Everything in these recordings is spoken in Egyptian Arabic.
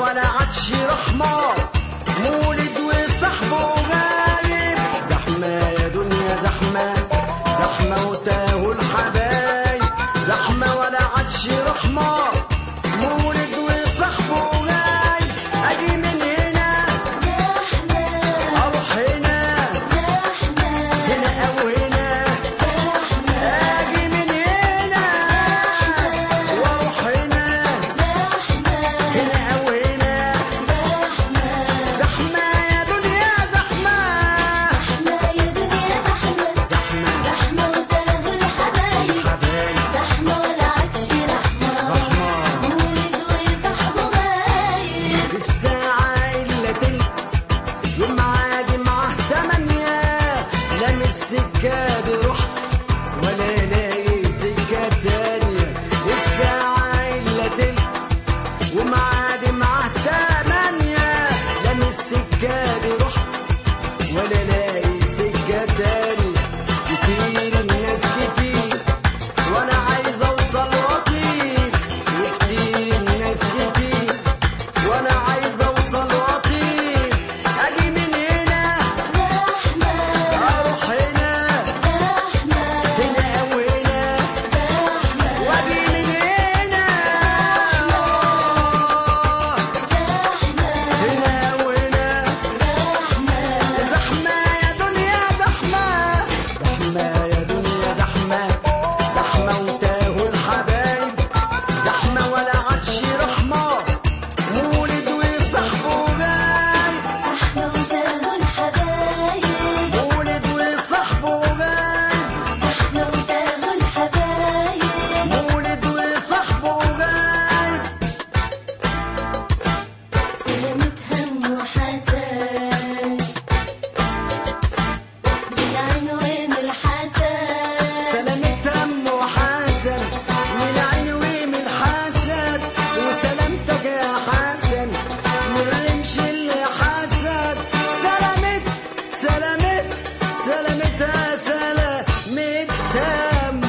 ولا عطش رحمة مولد وصاحبه غايب زحمة يا دنيا زحمة زحمة وتاهوا الحبايب زحمة ولا عطش رحمة مولد وصاحبه غايب أجي من هنا أروح هنا هنا أو هنا أجي من هنا وأروح هنا هنا أو هنا زحمة يا دنيا زحمة حبايب الساعة إلا تلت يوم عادي معاه تمانية لا من السكة بروح ولا لاقي سكة تانية الساعة إلا تلت ومعادي معاه تمانية لا من السكة بروح ولا لاقي سكة تانية كتير الناس كتير وانا عايز اوصل واطير وكتير الناس كتير وانا عايز اوصل واطير اجي من هنا اروح هنا هنا او هنا واجي من هنا هنا او هنا زحمة يا دنيا زحمة زحمة يا دنيا زحمة زحمة وتاهوا الحبايب زحمة ولا عطش رحمة مولد وصاحبه غايب مولد وصاحبه غايب مولد وصاحبه غايب سلامة دم وحسن من العين ومن الحسد وسلامتك يا حسن من الرمش اللي حسد سلامت سلامت سلامتها سلامة دم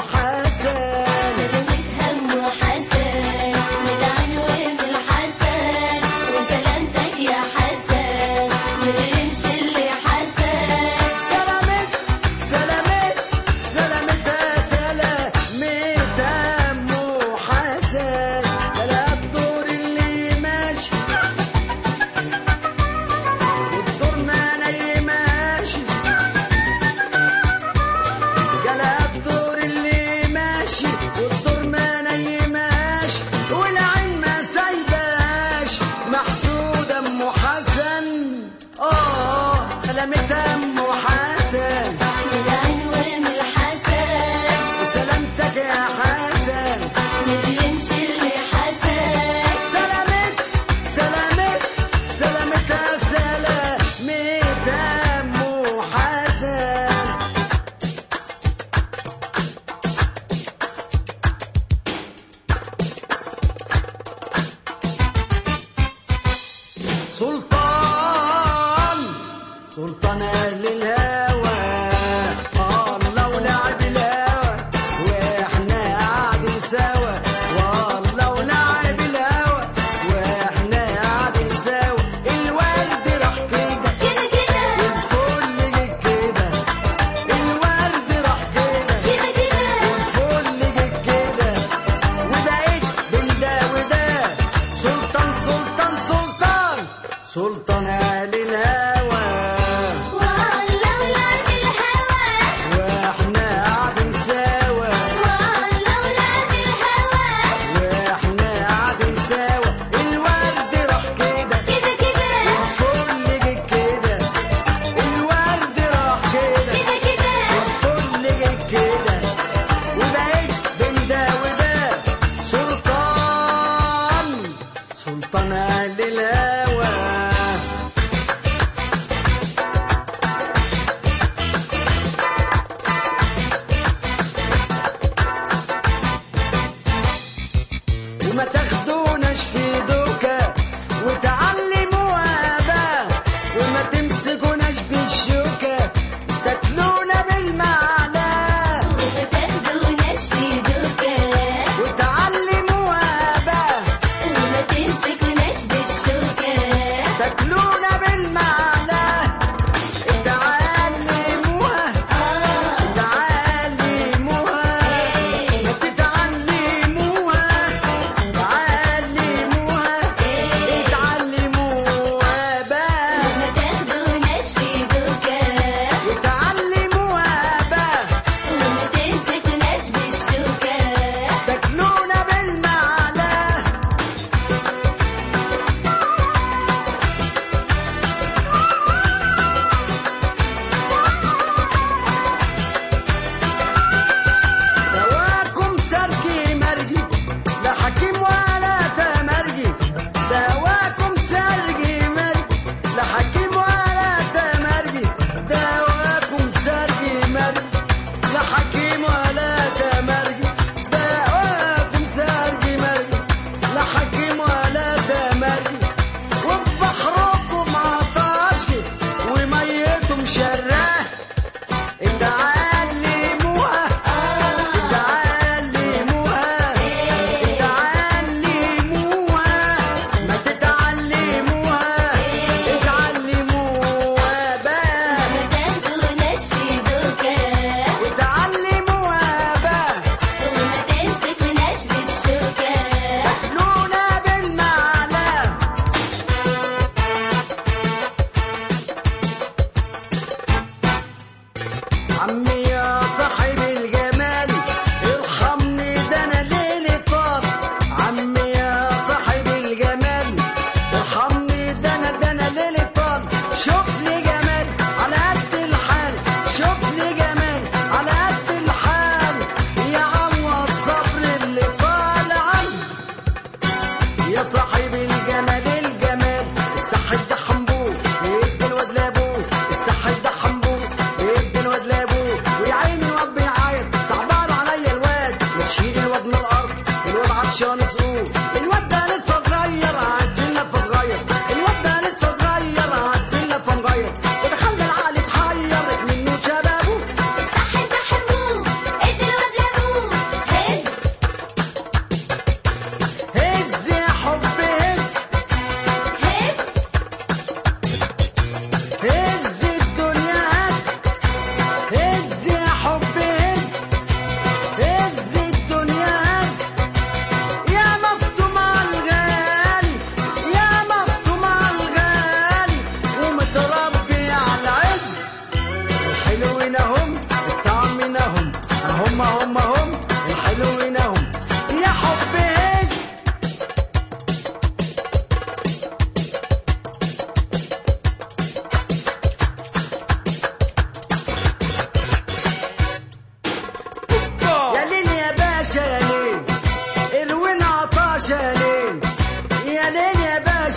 وحسن سلامت سلامت سلامتها سلامة دم وحسن لا الدور اللي ماشي والدور ما نايماشي جلا الدور اللي ماشي والدور ما نايماش والعين ما سايباش محسود ام حسن اه سلامة ام حسن وسلامتك يا حسن سلامت سلامت سلامتها سلامة دم حسن سلطان سلطان اهل الهوى الله ولعب الهوى واحنا قاعدين سوا والله ولعب الهوى واحنا قاعدين سوا الورد راح كده الفل جه كده الورد راح كده والفل جه كده وبقيت بين ده وده سلطان سلطان سلطان سلطان اهل الهوى واحنا قاعدين سوا واحنا قاعدين سوا الورد راح كده الفل جه كده الورد راح كده الفل جه كده وبقيت بين ده وده سلطان سلطان اهل الهوى وما تاخدوناش في دوكا وتعلموها بقى وما تمسكوناش بالشوكة تاكلونا بالمعلقة وتعلموها بقى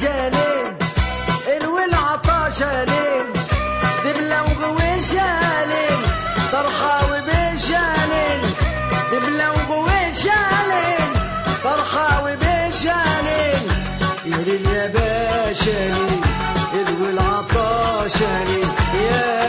شالين الوي العطاشة لين دبلة وغويشالين طرحة وبيشالين دبلة وغويشالين طرحة وبيشالين يا ليل يا باشا ليل الوي العطاشة لين يا